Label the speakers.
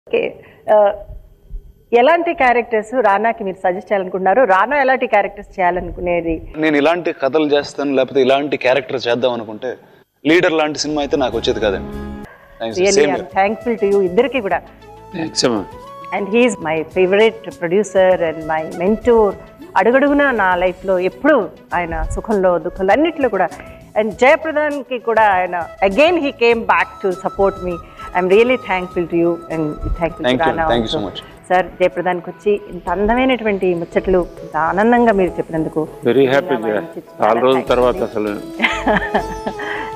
Speaker 1: Okay ఆ, ఎలాంటి characters రానాకి మీరు సజెస్ట్ చేయాలనుకుంటున్నారు రానా ఎలాంటి క్యారెక్టర్స్ చేయాలనుకునేది
Speaker 2: నేను ఇలాంటి కథలు చేస్తాను లేకపోతే ఇలాంటి క్యారెక్టర్ చేద్దాం అనుకుంటే లీడర్ లాంటి సినిమా అయితే నాకు వచ్చేది కాదండి
Speaker 1: really
Speaker 2: same
Speaker 1: I'm thankful to you ఇద్దరికి కూడా
Speaker 3: థ్యాంక్స్ అమ్మా
Speaker 1: and he is my favourite producer and my mentor అడుగడుగునా నా లైఫ్లో ఎప్పుడు ఆయన సుఖంలో దుఃఖంలో అన్నిట్లో కూడా అండ్ జయప్రదాన్కి కూడా ఆయన again he came back to support me I'm really thankful to you and thankful
Speaker 2: Thank you. Thank you so much.
Speaker 1: Sir జయప్రదాన్కి వచ్చి ఇంత అందమైనటువంటి ముచ్చట్లు ఇంత ఆనందంగా మీరు చెప్పినందుకు
Speaker 3: వెరీ హ్యాపీ
Speaker 1: చాలా మంచి-
Speaker 3: చాలా రోజుల
Speaker 1: చాలా
Speaker 3: తర్వాత
Speaker 1: thanks
Speaker 3: అసలు